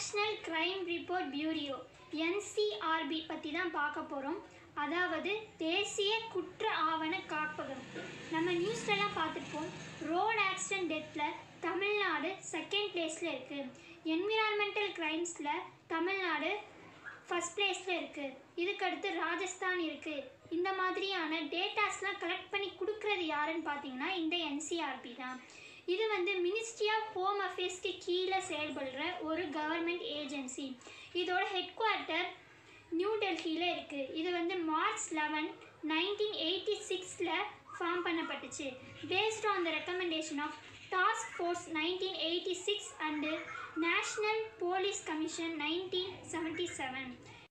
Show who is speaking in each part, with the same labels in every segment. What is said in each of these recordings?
Speaker 1: national crime report bureau NCRB பற்றி தான் பார்க்க போகிறோம் அதாவது தேசிய குற்ற ஆவண காப்பகம் நம்ம நியூஸ்லலாம் பார்த்துருப்போம் ரோட் ஆக்சிடென்ட் டெத்தில் தமிழ்நாடு செகண்ட் பிளேஸில் இருக்குது என்விரான்மெண்டல் கிரைம்ஸில் தமிழ்நாடு ஃபஸ்ட் பிளேஸில் இருக்குது இதுக்கடுத்து ராஜஸ்தான் இருக்குது இந்த மாதிரியான டேட்டாஸ்லாம் கலெக்ட் பண்ணி கொடுக்குறது யாருன்னு பார்த்தீங்கன்னா இந்த என்சிஆர்பி தான் இது வந்து மினிஸ்ட்ரி ஆஃப் ஹோம் அஃபேர்ஸ்க்கு கீழே செயல்படுற ஒரு கவர்மெண்ட் ஏஜென்சி இதோட ஹெட் குவார்ட்டர் நியூ டெல்லியில் இருக்குது இது வந்து மார்ச் லெவன் நைன்டீன் எயிட்டி சிக்ஸில் ஃபார்ம் பண்ணப்பட்டுச்சு based on the recommendation of task force nineteen eighty six and national police commission nineteen seventy seven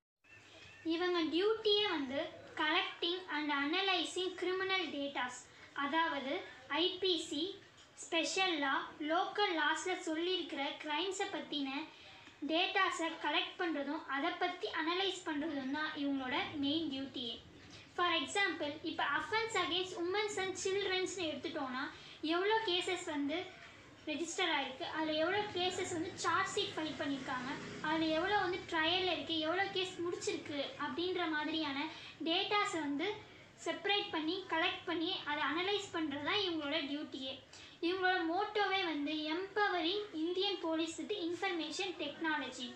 Speaker 1: இவங்க டியூட்டியே வந்து collecting and analysing criminal datas அதாவது ஐபிசி ஸ்பெஷல் லா லோக்கல் லாஸில் சொல்லியிருக்கிற க்ரைம்ஸை பற்றின டேட்டாஸை கலெக்ட் பண்ணுறதும் அதை பற்றி அனலைஸ் பண்ணுறதும் தான் இவங்களோட மெயின் டியூட்டியே ஃபார் எக்ஸாம்பிள் இப்போ அஃபென்ஸ் அகேன்ஸ்ட் உமன்ஸ் அண்ட் சில்ட்ரன்ஸ்னு எடுத்துட்டோன்னா எவ்வளோ கேசஸ் வந்து ரெஜிஸ்டர் ஆகிருக்கு அதில் எவ்வளோ கேசஸ் வந்து சார்ஜ் ஷீட் ஃபைல் பண்ணியிருக்காங்க அதில் எவ்வளோ வந்து ட்ரையலில் இருக்குது எவ்வளோ கேஸ் முடிச்சிருக்கு அப்படின்ற மாதிரியான டேட்டாஸை வந்து செப்பரேட் பண்ணி கலெக்ட் பண்ணி அதை அனலைஸ் பண்ணுறது தான் இவங்களோட டியூட்டியே இவங்களோட மோட்டோவே வந்து empowering Indian police with information technology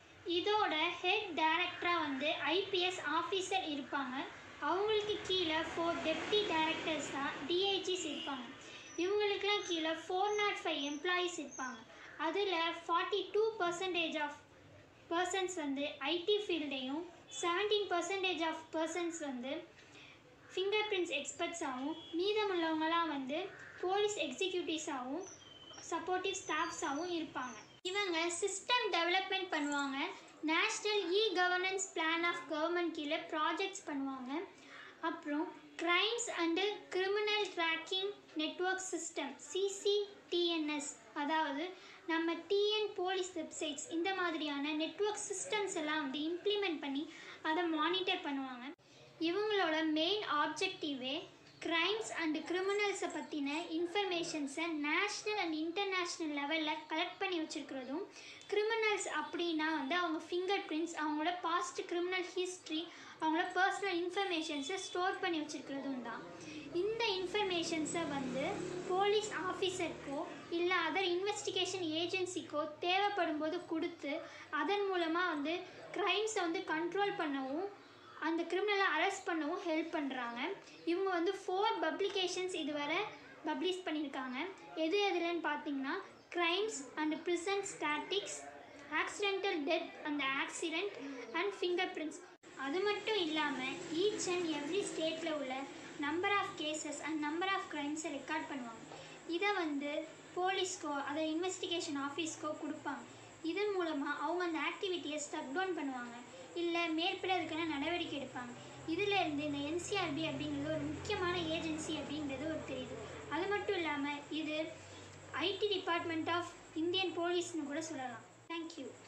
Speaker 1: இதோட ஹெட் டைரக்டராக வந்து ஐபிஎஸ் ஆஃபீஸர் இருப்பாங்க அவங்களுக்கு கீழே ஃபோர் டெப்டி டைரக்டர்ஸ் தான் டிஐஜிஸ் இருப்பாங்க இவங்களுக்குலாம் கீழே ஃபோர் நாட் ஃபைவ் எம்ப்ளாயீஸ் இருப்பாங்க அதில் forty two percentage of persons வந்து ஐடி ஃபீல்டையும் செவன்டீன் பர்சன்டேஜ் ஆஃப் பர்சன்ஸ் வந்து ஃபிங்கர் பிரிண்ட்ஸ் எக்ஸ்பர்ட்ஸாகவும் மீதமுள்ளவங்களாம் வந்து போலீஸ் எக்ஸிக்யூட்டிவ்ஸாகவும் சப்போர்ட்டிவ் ஸ்டாஃப்ஸாகவும் இருப்பாங்க இவங்க சிஸ்டம் டெவலப்மெண்ட் பண்ணுவாங்க national e governance plan of government கீழே ப்ராஜெக்ட்ஸ் பண்ணுவாங்க அப்புறம் crimes and criminal tracking network system CCTNS அதாவது நம்ம டிஎன் போலீஸ் வெப்சைட்ஸ் இந்த மாதிரியான நெட்வொர்க் சிஸ்டம்ஸ் எல்லாம் வந்து இம்ப்ளிமெண்ட் பண்ணி அதை மானிட்டர் பண்ணுவாங்க இவங்களோட மெயின் ஆப்ஜெக்டிவே கிரைம்ஸ் அண்டு கிரிமினல்ஸை பற்றின இன்ஃபர்மேஷன்ஸை நேஷ்னல் அண்ட் இன்டர்நேஷ்னல் லெவலில் கலெக்ட் பண்ணி வச்சுருக்கிறதும் கிரிமினல்ஸ் அப்படின்னா வந்து அவங்க ஃபிங்கர் பிரிண்ட்ஸ் அவங்களோட பாஸ்ட் கிரிமினல் ஹிஸ்ட்ரி அவங்களோட பர்சனல் இன்ஃபர்மேஷன்ஸை ஸ்டோர் பண்ணி வச்சுருக்கிறதும் தான் இந்த இன்ஃபர்மேஷன்ஸை வந்து போலீஸ் ஆஃபீஸருக்கோ இல்லை அதர் இன்வெஸ்டிகேஷன் ஏஜென்சிக்கோ தேவைப்படும் போது கொடுத்து அதன் மூலமாக வந்து க்ரைம்ஸை வந்து கண்ட்ரோல் பண்ணவும் அந்த கிரிமினலை அரெஸ்ட் பண்ணவும் ஹெல்ப் பண்ணுறாங்க இவங்க வந்து ஃபோர் பப்ளிகேஷன்ஸ் இதுவரை பப்ளிஷ் பண்ணியிருக்காங்க எது எதுலன்னு பார்த்தீங்கன்னா crimes and prison statistics accidental death அந்த ஆக்சிடெண்ட் அண்ட் ஃபிங்கர் பிரிண்ட்ஸ் அது மட்டும் இல்லாமல் ஈச் அண்ட் எவ்ரி ஸ்டேட்டில் உள்ள number of cases and number of க்ரைம்ஸை ரெக்கார்ட் பண்ணுவாங்க இதை வந்து போலீஸ்க்கோ அதை இன்வெஸ்டிகேஷன் ஆஃபீஸ்க்கோ கொடுப்பாங்க இதன் மூலமாக அவங்க அந்த ஆக்டிவிட்டியை ஸ்டக் டவுன் பண்ணுவாங்க இல்லை மேற்பட அதுக்கான நடவடிக்கை எடுப்பாங்க இதிலேருந்து இந்த என்சிஆர்பி அப்படிங்கிறது ஒரு முக்கியமான ஏஜென்சி அப்படிங்கிறது ஒரு தெரியுது அது மட்டும் இல்லாமல் இது ஐடி டிபார்ட்மெண்ட் ஆஃப் இந்தியன் போலீஸ்னு கூட சொல்லலாம் தேங்க்யூ